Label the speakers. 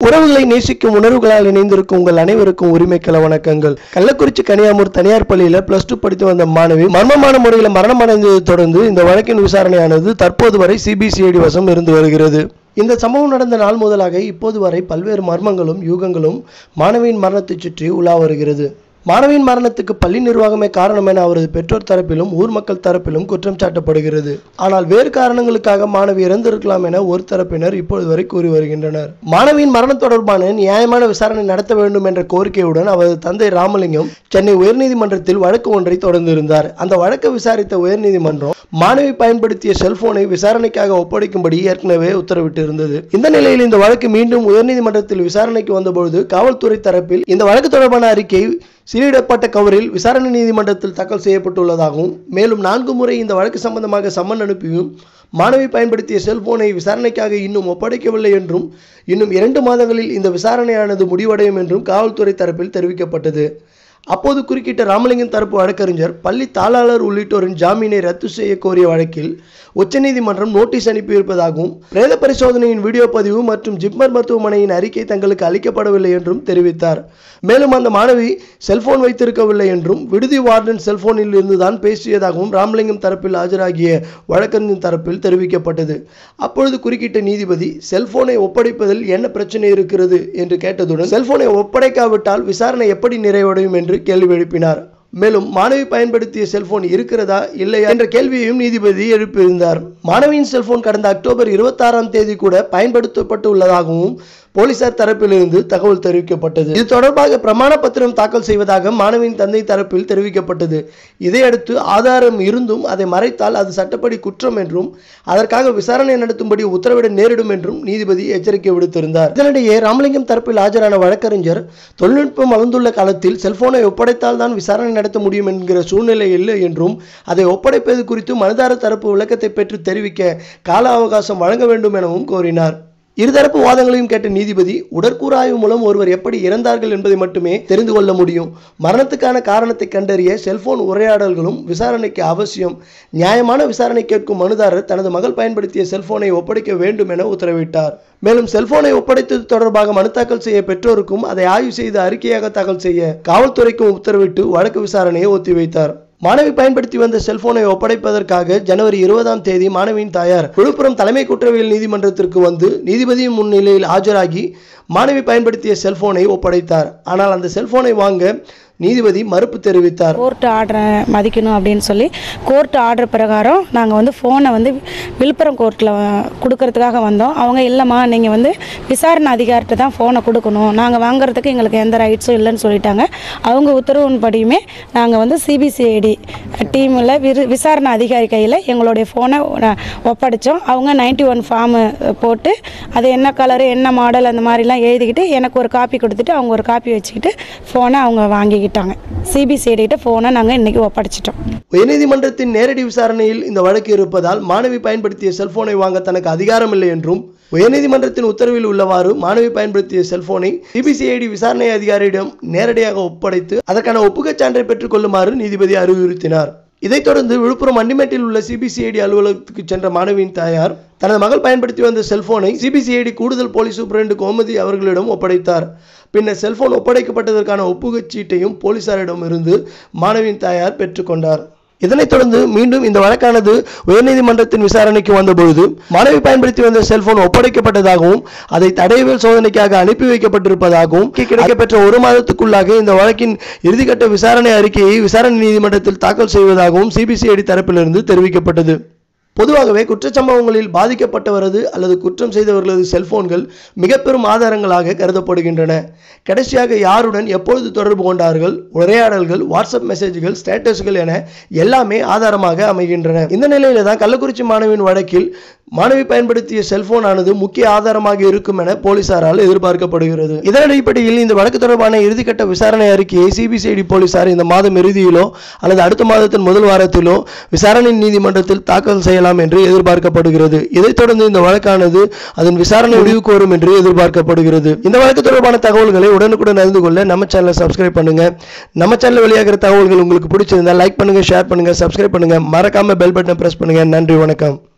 Speaker 1: உறவுகளை நேசிக்கும் உணர்வுகளால் இணைந்திருக்கும் உங்கள் அனைவருக்கும் உரிமைக்கள வணக்கங்கள் கள்ளக்குறிச்சி கனியாமூர் தனியார் பள்ளியில பிளஸ் டூ படித்து வந்த மாணவி மர்மமான முறையில் மரணம் அடைந்ததை தொடர்ந்து இந்த வழக்கின் விசாரணையானது தற்போது வரை சிபிசிஐடி வசம் இருந்து வருகிறது இந்த சம்பவம் நடந்த நாள் முதலாக இப்போது வரை பல்வேறு மர்மங்களும் யூகங்களும் மாணவியின் மரணத்தைச் சுற்றி உலா வருகிறது மாணவியின் மரணத்துக்கு பள்ளி நிர்வாகமே காரணம் என அவரது பெற்றோர் தரப்பிலும் ஊர் மக்கள் தரப்பிலும் குற்றம் சாட்டப்படுகிறது ஆனால் வேறு காரணங்களுக்காக மாணவி இறந்திருக்கலாம் என ஒரு தரப்பினர் இப்பொழுது வரை கூறி வருகின்றனர் மாணவியின் மரணம் தொடர்பான நியாயமான விசாரணை நடத்த வேண்டும் என்ற கோரிக்கையுடன் அவரது தந்தை ராமலிங்கம் சென்னை உயர்நீதிமன்றத்தில் வழக்கு ஒன்றை தொடர்ந்திருந்தார் அந்த வழக்கை விசாரித்த உயர்நீதிமன்றம் மாணவி பயன்படுத்திய செல்போனை விசாரணைக்காக ஒப்படைக்கும்படி ஏற்கனவே உத்தரவிட்டிருந்தது இந்த நிலையில் இந்த வழக்கு மீண்டும் உயர்நீதிமன்றத்தில் விசாரணைக்கு வந்தபொழுது காவல்துறை தரப்பில் இந்த வழக்கு தொடர்பான அறிக்கை சீலிடப்பட்ட கவரில் விசாரணை நீதிமன்றத்தில் தாக்கல் செய்யப்பட்டுள்ளதாகவும் மேலும் நான்கு முறை இந்த வழக்கு சம்பந்தமாக சம்மன் அனுப்பியும் மாணவி பயன்படுத்திய செல்போனை விசாரணைக்காக இன்னும் ஒப்படைக்கவில்லை என்றும் இன்னும் இரண்டு மாதங்களில் இந்த விசாரணையானது முடிவடையும் என்றும் காவல்துறை தரப்பில் தெரிவிக்கப்பட்டது அப்போது குறுக்கிட்ட ராமலிங்கம் தரப்பு வழக்கறிஞர் பள்ளி தாளாளர் உள்ளிட்டோரின் ஜாமீனை ரத்து செய்ய கோரிய வழக்கில் உச்சநீதிமன்றம் நோட்டீஸ் அனுப்பியிருப்பதாகவும் பிரேத பரிசோதனையின் வீடியோ பதிவு மற்றும் ஜிப்மர் மருத்துவமனையின் அறிக்கை தங்களுக்கு அளிக்கப்படவில்லை என்றும் தெரிவித்தார் மேலும் அந்த மாணவி செல்போன் வைத்திருக்கவில்லை என்றும் விடுதி வார்டன் செல்போனில் இருந்துதான் பேசியதாகவும் ராமலிங்கம் தரப்பில் ஆஜராகிய வழக்கறிஞர் தரப்பில் தெரிவிக்கப்பட்டது அப்பொழுது குறுக்கிட்ட நீதிபதி செல்போனை ஒப்படைப்பதில் என்ன பிரச்சனை இருக்கிறது என்று கேட்டதுடன் செல்போனை ஒப்படைக்காவிட்டால் விசாரணை எப்படி நிறைவடையும் என்று கேள்வி எழுப்பினார் மேலும் மாணவி பயன்படுத்திய செல்போன் இருக்கிறதா இல்லையா என்ற கேள்வியையும் நீதிபதி எழுப்பியிருந்தார் மாணவியின் செல்போன் கடந்த அக்டோபர் இருபத்தாறாம் தேதி கூட பயன்படுத்தப்பட்டு உள்ளதாகவும் போலீசார் தரப்பிலிருந்து தகவல் தெரிவிக்கப்பட்டது இது தொடர்பாக பிரமாண பத்திரம் தாக்கல் செய்வதாக மாணவியின் தந்தை தரப்பில் தெரிவிக்கப்பட்டது இதையடுத்து ஆதாரம் இருந்தும் அதை மறைத்தால் அது சட்டப்படி குற்றம் என்றும் அதற்காக விசாரணை நடத்தும்படி உத்தரவிட நேரிடும் என்றும் நீதிபதி எச்சரிக்கை விடுத்திருந்தார் இதனிடையே ராமலிங்கம் தரப்பில் ஆஜரான வழக்கறிஞர் தொழில்நுட்பம் வளர்ந்துள்ள காலத்தில் செல்போனை ஒப்படைத்தால் தான் விசாரணை நடத்த முடியும் என்கிற சூழ்நிலை இல்லை என்றும் அதை ஒப்படைப்பது குறித்து மனுதாரர் தரப்பு விளக்கத்தை பெற்று தெரிவிக்க கால அவகாசம் வழங்க வேண்டும் எனவும் கோரினார் இருதரப்பு வாதங்களையும் கேட்ட நீதிபதி உடற்கூறாய்வு மூலம் ஒருவர் எப்படி இறந்தார்கள் என்பதை மட்டுமே தெரிந்து கொள்ள முடியும் மரணத்துக்கான காரணத்தை கண்டறிய செல்போன் உரையாடல்களும் விசாரணைக்கு அவசியம் நியாயமான விசாரணை கேட்கும் மனுதாரர் தனது மகள் பயன்படுத்திய செல்போனை ஒப்படைக்க வேண்டும் என உத்தரவிட்டார் மேலும் செல்போனை ஒப்படைத்தது தொடர்பாக மனு தாக்கல் செய்ய பெற்றோருக்கும் அதை ஆய்வு செய்து அறிக்கையாக தாக்கல் செய்ய காவல்துறைக்கும் உத்தரவிட்டு வழக்கு விசாரணையை ஒத்திவைத்தார் மாணவி பயன்படுத்தி வந்த செல்போனை ஒப்படைப்பதற்காக ஜனவரி இருபதாம் தேதி மாணவியின் தாயார் விழுப்புரம் தலைமை குற்றவியல் நீதிமன்றத்திற்கு வந்து நீதிபதியின் முன்னிலையில் ஆஜராகி மாணவி பயன்படுத்திய செல்போனை ஒப்படைத்தார் ஆனால் அந்த செல்போனை வாங்க நீதிபதி மறுப்பு தெரிவித்தார்
Speaker 2: கோர்ட் ஆர்டரை மதிக்கணும் அப்படின்னு சொல்லி கோர்ட் ஆர்டர் பிரகாரம் நாங்கள் வந்து ஃபோனை வந்து விழுப்புரம் கோர்ட்டில் கொடுக்கறதுக்காக வந்தோம் அவங்க இல்லைம்மா நீங்கள் வந்து விசாரணை அதிகாரிட்ட தான் ஃபோனை கொடுக்கணும் நாங்கள் வாங்குறதுக்கு எங்களுக்கு எந்த ரைட்ஸும் இல்லைன்னு சொல்லிட்டாங்க அவங்க உத்தரவின்படியுமே நாங்கள் வந்து சிபிசிஐடி டீமில் விரு விசாரணை அதிகாரி கையில் எங்களுடைய ஃபோனை ஒப்படைச்சோம் அவங்க நைன்டி ஒன் ஃபார்மு போட்டு அது என்ன கலரு என்ன மாடல் அந்த மாதிரிலாம் எழுதிக்கிட்டு எனக்கு ஒரு காப்பி கொடுத்துட்டு அவங்க ஒரு காப்பி வச்சுக்கிட்டு ஃபோனை அவங்க வாங்கிக்கிட்டாங்க சிபிசிஐடிகிட்ட ஃபோனை நாங்கள் இன்றைக்கி ஒப்படைச்சிட்டோம்
Speaker 1: உயர்நீதிமன்றத்தின் நேரடி விசாரணையில் இந்த வழக்கு இருப்பதால் மாணவி பயன்படுத்திய செல்போனை வாங்க தனக்கு அதிகாரம் இல்லை என்றும் உயர்நீதிமன்றத்தின் உத்தரவில் உள்ளவாறு மாணவி பயன்படுத்திய செல்போனை சிபிசிஐடி விசாரணை அதிகாரியிடம் நேரடியாக ஒப்படைத்து அதற்கான ஒப்புகைச் சான்றை பெற்றுக் கொள்ளுமாறு நீதிபதி அறிவுறுத்தினார் இதைத் தொடர்ந்து விழுப்புரம் அண்டிமேட்டில் உள்ள சிபிசிஐடி அலுவலகத்துக்கு சென்ற மாணவியின் தாயார் தனது மகள் பயன்படுத்தி வந்த செல்போனை சிபிசிஐடி கூடுதல் போலீஸ் சூப்பரண்டு கோமதி அவர்களிடம் ஒப்படைத்தார் பின்னர் செல்போன் ஒப்படைக்கப்பட்டதற்கான ஒப்புகைச் சீட்டையும் போலீசாரிடம் இருந்து மாணவியின் தாயார் பெற்றுக்கொண்டார் இதனைத் தொடர்ந்து மீண்டும் இந்த வழக்கானது உயர்நீதிமன்றத்தின் விசாரணைக்கு வந்தபொழுது மாணவி பயன்படுத்தி வந்த செல்போன் ஒப்படைக்கப்பட்டதாகவும் அதை தடயவியல் சோதனைக்காக அனுப்பி வைக்கப்பட்டிருப்பதாகவும் கிடைக்கப்பெற்ற ஒரு மாதத்துக்குள்ளாக இந்த வழக்கின் இறுதிக்கட்ட விசாரணை அறிக்கையை விசாரணை நீதிமன்றத்தில் தாக்கல் செய்வதாகவும் சிபிசிஐடி தரப்பிலிருந்து தெரிவிக்கப்பட்டது பொதுவாகவே குற்றச்சம்பவங்களில் பாதிக்கப்பட்டவரது அல்லது குற்றம் செய்தவர்களது செல்போன்கள் மிக பெரும் ஆதாரங்களாக கருதப்படுகின்றன கடைசியாக யாருடன் எப்பொழுது தொடர்பு கொண்டார்கள் உரையாடல்கள் வாட்ஸ்அப் மெசேஜ்கள் ஸ்டேட்டஸ்கள் என எல்லாமே ஆதாரமாக அமைகின்றன இந்த நிலையில தான் கள்ளக்குறிச்சி மாணவியின் வழக்கில் மாணவி பயன்படுத்திய செல்போன் ஆனது முக்கிய ஆதாரமாக இருக்கும் என போலீசாரால் எதிர்பார்க்கப்படுகிறது இதன் அடிப்படையில் இந்த வழக்கு தொடர்பான இறுதிக்கட்ட விசாரணை அறிக்கையை சிபிசிஐடி போலீசார் இந்த மாதம் இறுதியிலோ அல்லது அடுத்த மாதத்தின் முதல் வாரத்திலோ விசாரணை நீதிமன்றத்தில் தாக்கல் செய்யலாம் என்று எதிர்பார்க்கப்படுகிறது இதைத் தொடர்ந்து இந்த வழக்கானது அதன் விசாரணை முடிவுக்கு வரும் என்று எதிர்பார்க்கப்படுகிறது இந்த வழக்கு தொடர்பான தகவல்களை உடனுக்குடன் அறிந்து கொள்ள நம்ம சேனலை சப்ஸ்கிரைப் பண்ணுங்க நம்ம சேனல் வெளியாகிற தகவல்கள் உங்களுக்கு பிடிச்சிருந்தா லைக் பண்ணுங்க ஷேர் பண்ணுங்க சப்ஸ்கிரைப் பண்ணுங்க மறக்காம பெல் பட்டனை பிரஸ் பண்ணுங்க நன்றி வணக்கம்